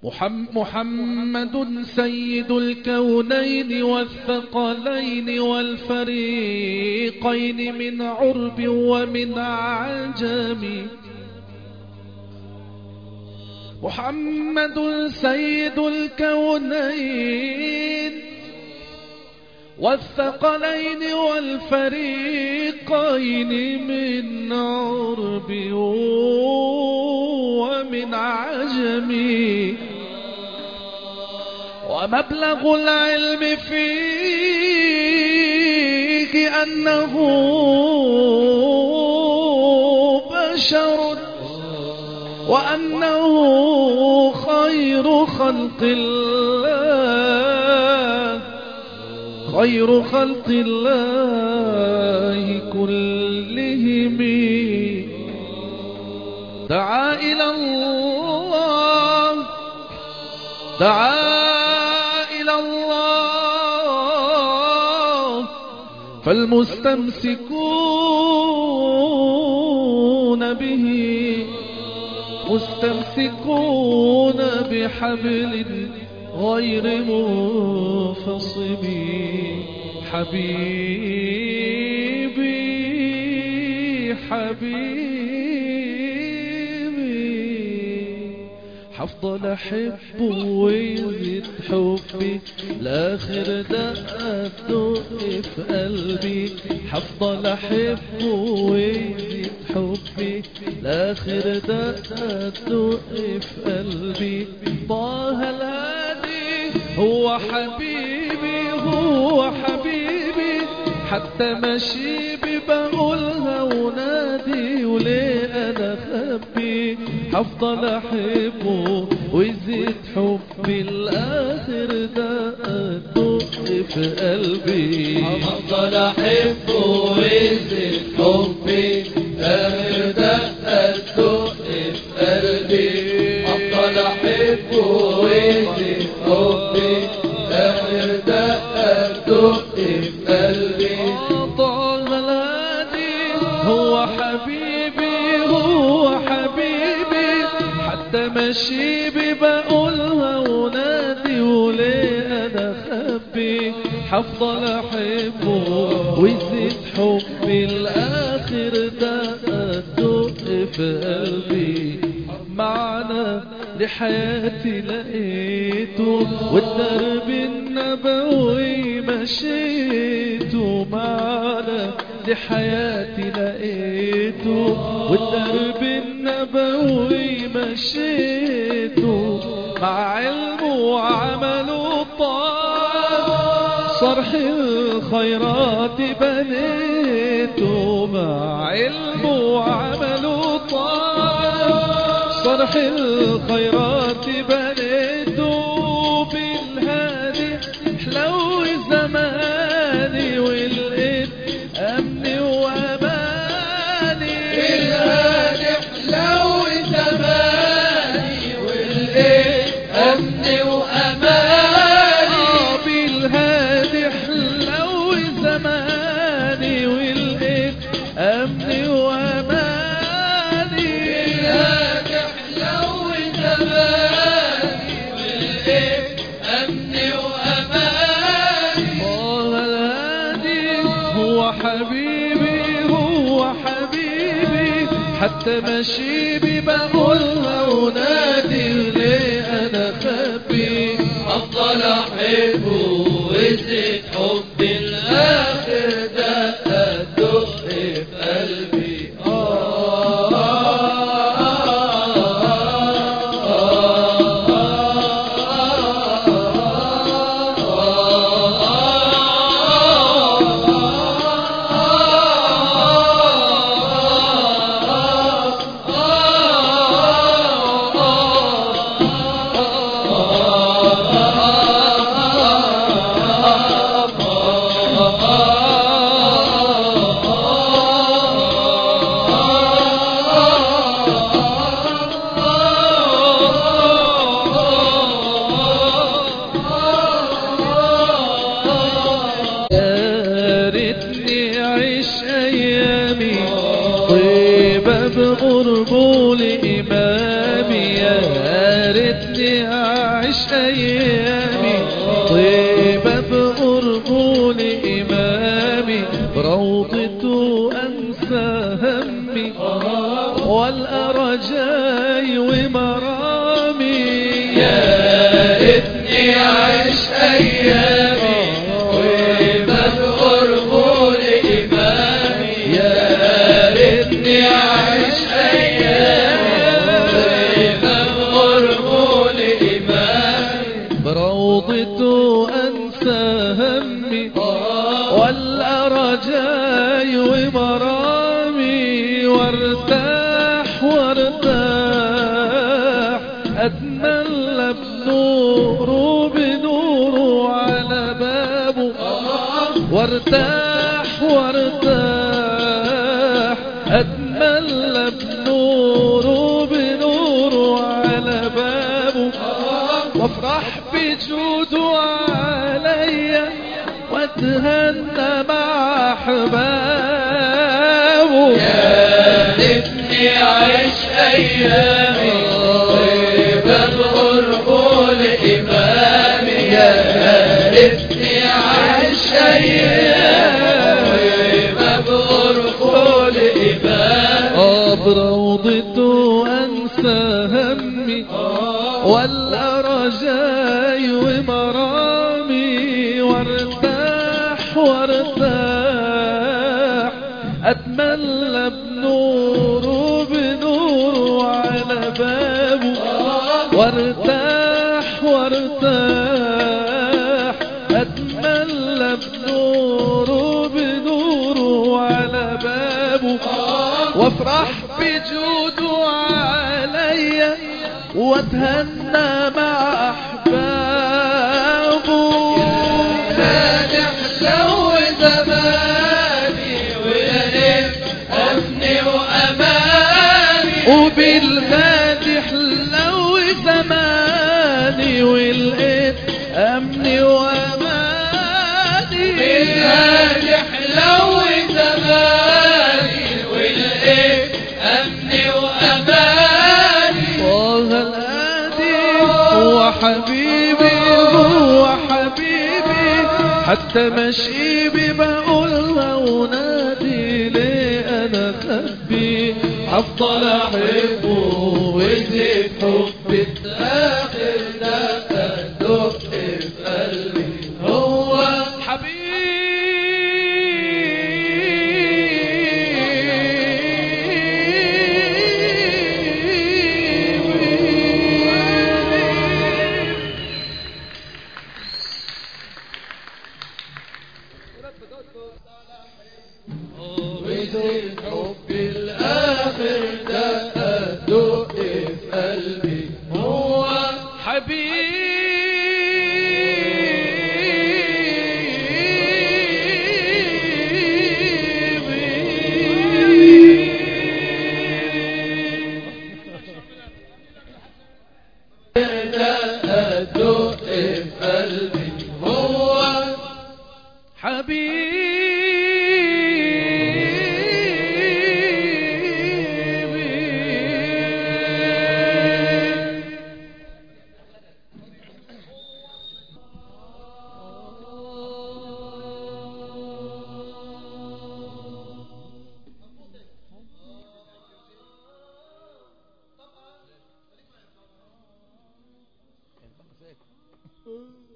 محم محمد سيد الكونين والثقلين والفريقين من عرب ومن عجم محمد سيد الكونين والثقلين والفريقين من عرب ومن عجم ومبلغ العلم فيه أنه بشر وأنه خير خلق الله خير خلق الله كلهم دعا إلى الله دعا إلى الله فالمستمسكون به مستمسكون بحبل غير منفصم حبيبي حبيبي حفضل احب ويزيد حبي لاخر دقة تدق في قلبي حفضل احب ويزيد حبي لاخر دقة تدق في قلبي طه الهادي هو حبيبي هو حبيبي حتى ماشي بقولها ونادي وليه انا خبي هفضل احبه ويزيد حبي الاخر ده ادق في قلبي هفضل احبه ويزيد حبي اخر دقة تدق في قلبي هفضل احبه ويزيد حبي اخر دقة تدق في قلبي طه الهادي هو حبيبي هو حبيبي حتى ماشي بقولها ونادي وليه انا خبي هفضل احبه ويزيد حبي الاخر ده ادق في قلبي معنى لحياتي لقيته والدرب النبوي مشيته معنى لحياتي لقيته والدرب النبوي مشيته مع علمه وعمله طاعة صرح الخيرات بنيته مع علمه وعمله طاعة صرح الخيرات بنيته بالهادي حلو زماني ولقيت أمني وأماني بالهادي حلو زماني ولقيت امني واماني آه بالهادي حلو زماني ولقيت أمني وأماني بالهادي حلو زماني ولقيت امني واماني الله الهادي هو حبيبي هو حبيبي حتى ماشي بقولها ونادي ليه انا خبي افضل احبه وزيد حبي الاخر دقة تدق في قلبي يا ريتني اعيش ايامي طيبة بغربه لامامي يا ريتني أيامي طيبة بقربون إمامي روضة أنسى همي والأرجاي ومرامي يا ريتني أعيش أيامي وبذكر قول إمامي يا ريتني أعيش أيامي وبذكر قول إمامي بروضة أنسى همي والأرجاي ومرامي وارتاح وارتاح أتملى بنوره بنوره على بابه وارتاح وارتاح أتملى بنوره بنوره على بابه وافرح بجوده عليا واتهنى مع احبابه يا ريتني أعيش أيامي وبذكر قول إمامي يا ريتني أعيش أيامي وبذكر قول إمامي آه بروضته انسى همي والارجاي ومرامي وارتاح وارتاح اتملى بنوره بنوره على بابه وارتاح وارتاح اتملى بنوره بنوره على بابه وافرح بجوده عليا واتهنى مع احبابه فاتح لو زماني ولف أمني وأماني وبالفاتح لو زماني ولقيت امني واماني بالهادح لو زماني ولقيت أمني وأماني طه الهادي هو حبيبي هو حبيبي حتى مشيبي بقولها ونادي ليه انا خبي افضل احبه وزيد حبي آخر دقة دق في قلبي هو حبيبي وزيد حبي الآخر دقة دق في قلبي هو دقة دق في قلبي هو حبيبي Thank